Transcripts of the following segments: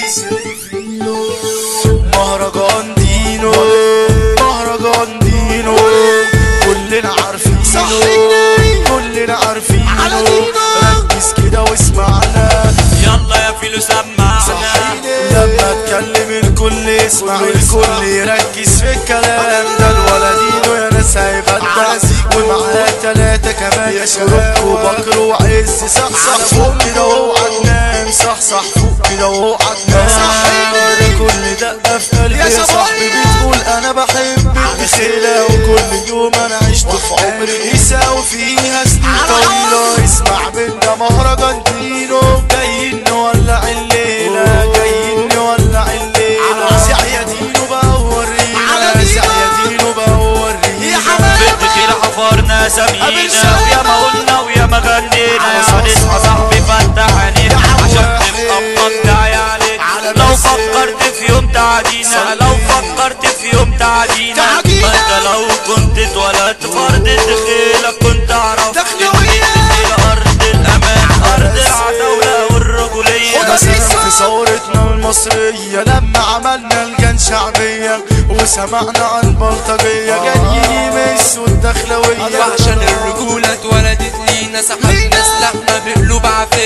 مهرجان دينو مهرجان دينو كلنا عارفينه كلنا عارفينه ركز كده واسمعنا يلا يا فيلو سمعنا لما اتكلم الكل يسمع الكل يركز في الكلام ده الولدين يا ناس هيغدى ومعاه تلاتة كمان يا شباب وبكر وعز صح صح فوق كده واوعى تنام صح صح فوق كده واوعى تنام ده كل دقة في قلبي يا صاحبي بتقول انا بحب الدخيلة وكل يوم انا عشت في عمري يساوي فيها سنين طويلة اسمع منا مهرجان دينو جايين نولع الليلة جايين نولع الليلة زع يا دينو بقى ورينا زع يا دينو بقى ورينا بالدخيل حفرنا سمينا ويا ما قلنا ويا ما غنينا هنصحى صاحبي فتح عينينا عشان تبقى مقطع عليك لو فكرت في يوم تعدينا لو فكرت في يوم تعدينا ما انت لو كنت اتولدت فرد الدخيلة كنت اعرف الدخيلة ارض الامان ارض العتاولة والرجولية مثلا في ثورتنا المصرية لما عملنا الجان شعبية وسمعنا عن بلطجية جايين يمسوا الدخلوية وعشان الرجولة اتولدت لينا سحبنا سلاحنا بقلوب عافية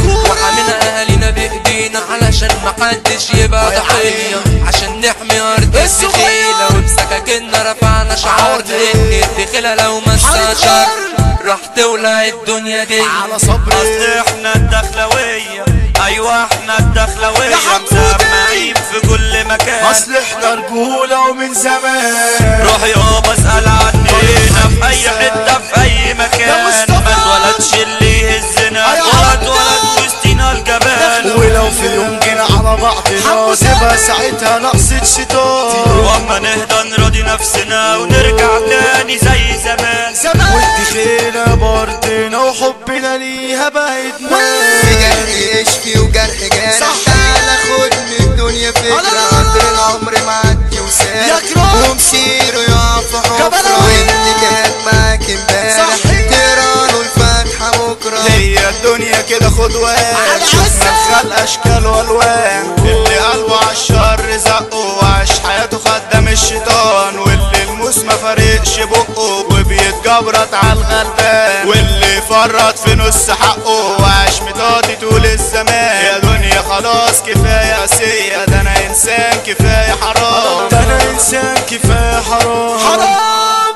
وحمينا اهالينا بايدينا علشان محدش يبقى ضحية عشان نحمي ارض الدخيلة وبسكاكنا رفعنا شعار ان الدخيلة لو مسها شر راح تولع الدنيا دي على صبري اصل احنا الدخلوية ايوه احنا الدخلوية مسمعين في كل مكان اصل احنا رجولة ومن زمان روح يابا اسأل عننا في اي حتة في اي مكان ما اتولدش اللي يهزنا ولا اتولد وسطينا الجبان ولو في يوم جينا على بعضنا تبقى ساعتها نقصة شيطان واما نهدى نراضي نفسنا ونرجع تاني زي زمان والدخيلة برضنا وحبنا ليها بقت في نار جرح يشفي وجرح جارح تعالى خد من الدنيا فكرة قدر العمر معدي وسارح ومسيره يقع في حفرة واللي كان معاك امبارح تقرا له الفاتحة بكرة هي الدنيا كده خد واحد شفنا الخلق اشكال والوان اللي قلبه عالشر زقه وعاش حياته خدام الشيطان واللي الموس ما فارقش بقه وبيتجبرت على الغلبان واللي فرط في نص حقه وعاش مضاضي طول الزمان يا دنيا خلاص كفايه قاسيه ده انا انسان كفايه حرام ده انا انسان كفايه حرام حرام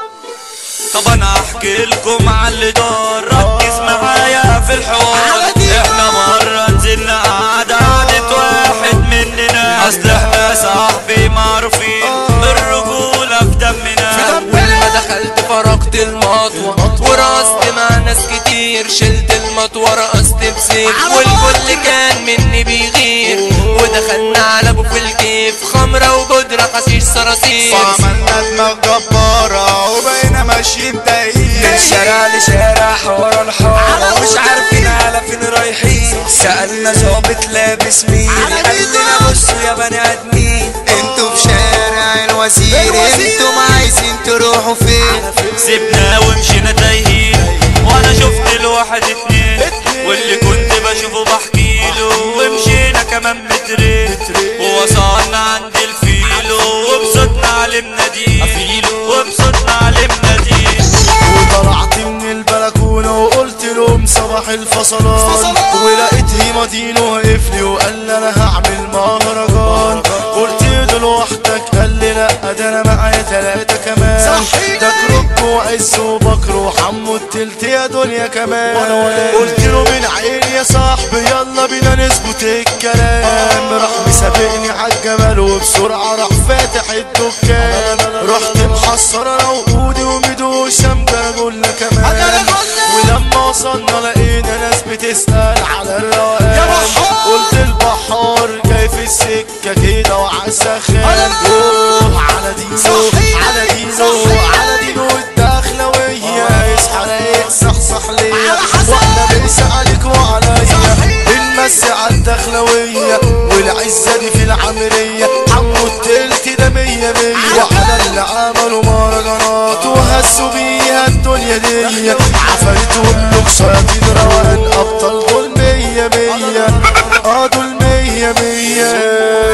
طب انا احكي لكم على اللي دار ركز معايا في الحوار احنا مرة نزلنا قعدة قعدة واحد مننا اصل احنا صاحبي معروفين الرجولة في دمنا اول ما دخلت فرقت المطوة ورقصت مع ناس كتير شلت المطوة رقصت بسيف والكل كان مني بيغير ودخلنا على ابو في الكيف خمرة وبودرة حشيش صراصير وعملنا دماغ جبارة وبقينا ماشيين تايهين من شارع لشارع حوار الحوار مش عارفين على فين رايحين سألنا ظابط لابس مين قال لنا بصوا يا بني ادمين انتوا في شارع الوزير انتوا عايزين تروحوا فين سيبنا ومشينا تايهين وانا شفت الواحد اتنين واللي كنت بشوفه بحكيله ومشينا كمان مترين ووصلنا عند الفيلو وبصوتنا علمنا دي وبصوتنا علمنا دي وطلعت من البلكونة وقلت لهم صباح الفصلان ولقيت هيماتين واقف لي وقال لي انا هعمل مهرجان قلت له لوحدك قال لي لا ده انا معايا تلاتة كمان ده كروك وعز وبكر وحمو التلت يا دنيا كمان قلت له من عيني يا صاحبي يلا بينا نظبط الكلام راح مسابقني عالجمال وبسرعة راح فاتح الدكان رحت محصر انا وقودي وميدو وشمجة قلنا كمان ولما وصلنا لقينا ناس بتسأل على الروقان قلت البحار جاي في السكة كده وعالسخان أوه، على دينو على دينو على دينو الدخلوية اصحى رايق صحصح ليا واحنا بنسى عليك وعليا بنمس على الدخلوية والعزة دي في العمرية حمو التلت ده مية مية وعلى اللي عملوا مهرجانات وهزوا بيها الدنيا دي عفاريت واللوك شياطين روقان ابطال دول مية مية اه دول مية مية مية